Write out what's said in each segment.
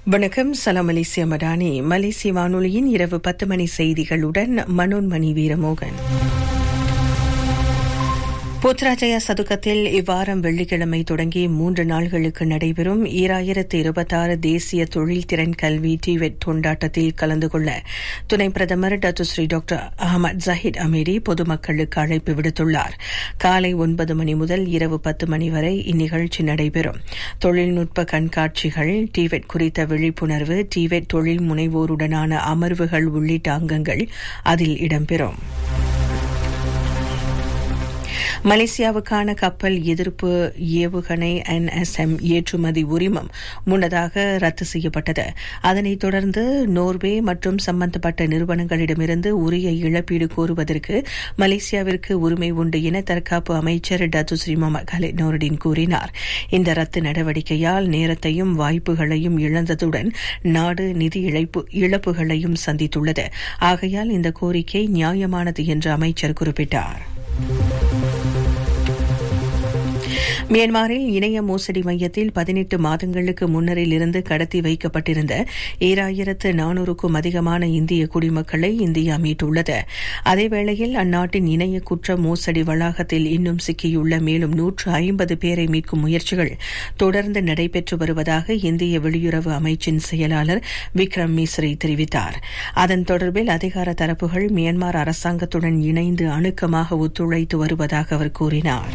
வணக்கம் சலாம் மலேசிய மடானி மலேசிய வானொலியின் இரவு பத்து மணி செய்திகளுடன் மனோன்மணி வீரமோகன் புத்ராஜயா சதுக்கத்தில் இவ்வாரம் வெள்ளிக்கிழமை தொடங்கி மூன்று நாள்களுக்கு நடைபெறும் ஈராயிரத்து இருபத்தாறு தேசிய தொழில்திறன் கல்வி டிவெட் கொண்டாட்டத்தில் கலந்து கொள்ள துணை பிரதமர் Datuk Seri doctor Ahmad Zahid Hamidi பொதுமக்களுக்கு அழைப்பு விடுத்துள்ளார் காலை ஒன்பது மணி முதல் இரவு பத்து மணி வரை இந்நிகழ்ச்சி நடைபெறும் தொழில்நுட்ப கண்காட்சிகள் டிவெட் குறித்த விழிப்புணர்வு டிவெட் தொழில் முனைவோருடனான அமர்வுகள் உள்ளிட்ட அங்கங்கள் அதில் இடம்பெறும் மலேசியாவுக்கான கப்பல் எதிர்ப்பு ஏவுகணை என்எஸ்எம் ஏற்றுமதி உரிமம் முன்னதாக ரத்து செய்யப்பட்டது அதனைத் தொடர்ந்து நோர்வே மற்றும் சம்பந்தப்பட்ட நிறுவனங்களிடமிருந்து உரிய இழப்பீடு கோருவதற்கு மலேசியாவிற்கு உரிமை உண்டு என தற்காப்பு அமைச்சர் டத்துஸ்ரீ முகமது கலித் நோருடின் கூறினார் இந்த ரத்து நடவடிக்கையால் நேரத்தையும் வாய்ப்புகளையும் இழந்ததுடன் நாடு நிதி இழப்பு இழப்புகளையும் சந்தித்துள்ளது ஆகையால் இந்த கோரிக்கை நியாயமானது என்று அமைச்சர் குறிப்பிட்டார் மியான்மரில் இணைய மோசடி மையத்தில் பதினெட்டு மாதங்களுக்கு முன்னரில் இருந்து கடத்தி வைக்கப்பட்டிருந்த ஏழாயிரத்து நானூறுக்கும் அதிகமான இந்திய குடிமக்களை இந்தியா மீட்டுள்ளது அதேவேளையில் அந்நாட்டின் இணைய குற்ற மோசடி வளாகத்தில் இன்னும் சிக்கியுள்ள மேலும் நூற்று ஐம்பது பேரை மீட்கும் முயற்சிகள் தொடர்ந்து நடைபெற்று வருவதாக இந்திய வெளியுறவு அமைச்சின் செயலாளர் விக்ரம் மிஸ்ரி தெரிவித்தார் அதன் தொடர்பில் அதிகார தரப்புகள் மியான்மர் அரசாங்கத்துடன் இணைந்து அணுக்கமாக ஒத்துழைத்து வருவதாக அவர் கூறினார்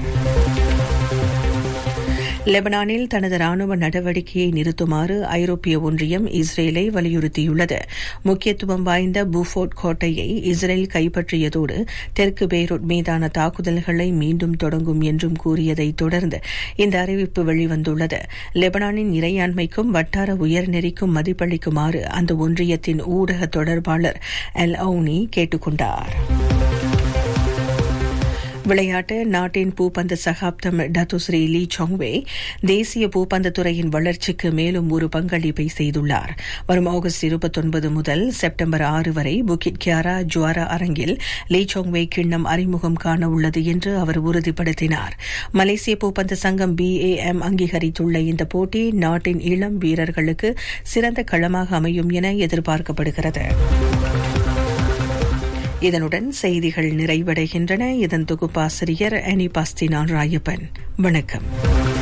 லெபனானில் தனது ராணுவ நடவடிக்கையை நிறுத்துமாறு ஐரோப்பிய ஒன்றியம் இஸ்ரேலை வலியுறுத்தியுள்ளது முக்கியத்துவம் வாய்ந்த பூஃபோர்ட் கோட்டையை இஸ்ரேல் கைப்பற்றியதோடு தெற்கு பெய்ரூட் மீதான தாக்குதல்களை மீண்டும் தொடங்கும் என்றும் கூறியதை தொடர்ந்து இந்த அறிவிப்பு வெளிவந்துள்ளது லெபனானின் இறையாண்மைக்கும் வட்டார உயர்நெறிக்கும் மதிப்பளிக்குமாறு அந்த ஒன்றியத்தின் ஊடக தொடர்பாளர் எல் அவுனி கேட்டுக் கொண்டாா் விளையாட்டு நாட்டின் பூப்பந்து சகாப்தம் டத்துஸ்ரீ லீ சாங்வே தேசிய பூப்பந்து துறையின் வளர்ச்சிக்கு மேலும் ஒரு பங்களிப்பை செய்துள்ளார் வரும் ஆகஸ்ட் இருபத்தொன்பது முதல் செப்டம்பர் ஆறு வரை புக்கிட் கியாரா ஜுவாரா அரங்கில் லீ சாங்வே கிண்ணம் அறிமுகம் காண உள்ளது என்று அவர் உறுதிப்படுத்தினார் மலேசிய பூப்பந்து சங்கம் பிஏஎம் அங்கீகரித்துள்ள இந்த போட்டி நாட்டின் இளம் வீரர்களுக்கு சிறந்த களமாக அமையும் என எதிர்பார்க்கப்படுகிறது இதனுடன் செய்திகள் நிறைவடைகின்றன இதன் தொகுப்பாசிரியர் அனி பாஸ்தினான் ராயப்பன் வணக்கம்